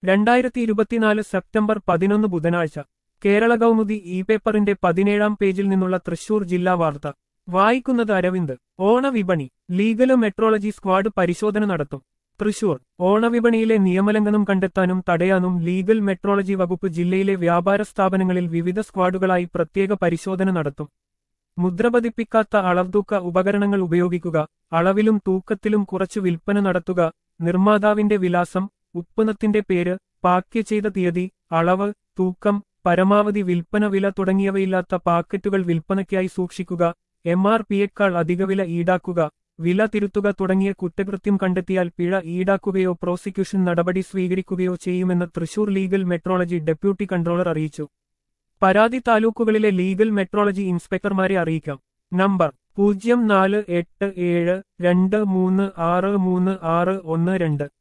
രണ്ടായിരത്തി ഇരുപത്തിനാല് സെപ്റ്റംബർ പതിനൊന്ന് ബുധനാഴ്ച കേരള കൗമുദി ഇ പേപ്പറിന്റെ പതിനേഴാം പേജിൽ നിന്നുള്ള തൃശൂർ ജില്ലാ വാർത്ത വായിക്കുന്നത് അരവിന്ദ് ഓണവിപണി ലീഗല് മെട്രോളജി സ്ക്വാഡ് പരിശോധന നടത്തും തൃശൂർ ഓണവിപണിയിലെ നിയമലംഘനം കണ്ടെത്താനും തടയാനും ലീഗൽ മെട്രോളജി വകുപ്പ് ജില്ലയിലെ വ്യാപാര സ്ഥാപനങ്ങളിൽ വിവിധ സ്ക്വാഡുകളായി പ്രത്യേക പരിശോധന നടത്തും മുദ്രപതിപ്പിക്കാത്ത അളവ്തൂക്ക ഉപകരണങ്ങൾ ഉപയോഗിക്കുക അളവിലും തൂക്കത്തിലും കുറച്ചു വിൽപ്പന നടത്തുക നിർമ്മാതാവിന്റെ വിലാസം ഉത്പന്നത്തിന്റെ പേര് പാക്ക് ചെയ്ത തീയതി അളവ് തൂക്കം പരമാവധി വിൽപ്പന വില തുടങ്ങിയവയില്ലാത്ത പാക്കറ്റുകൾ വിൽപ്പനയ്ക്കായി സൂക്ഷിക്കുക എം ആർ പിയേക്കാൾ അധിക വില ഈടാക്കുക വില തിരുത്തുക തുടങ്ങിയ കുറ്റകൃത്യം കണ്ടെത്തിയാൽ പിഴ ഈടാക്കുകയോ പ്രോസിക്യൂഷൻ നടപടി സ്വീകരിക്കുകയോ ചെയ്യുമെന്ന് Thrissur legal metrology deputy controller അറിയിച്ചു പരാതി താലൂക്കുകളിലെ ലീഗൽ മെട്രോളജി ഇൻസ്പെക്ടർമാരെ അറിയിക്കാം നമ്പർ പൂജ്യം നാല് എട്ട് ഏഴ് രണ്ട് മൂന്ന് ആറ് മൂന്ന് ആറ് ഒന്ന് രണ്ട്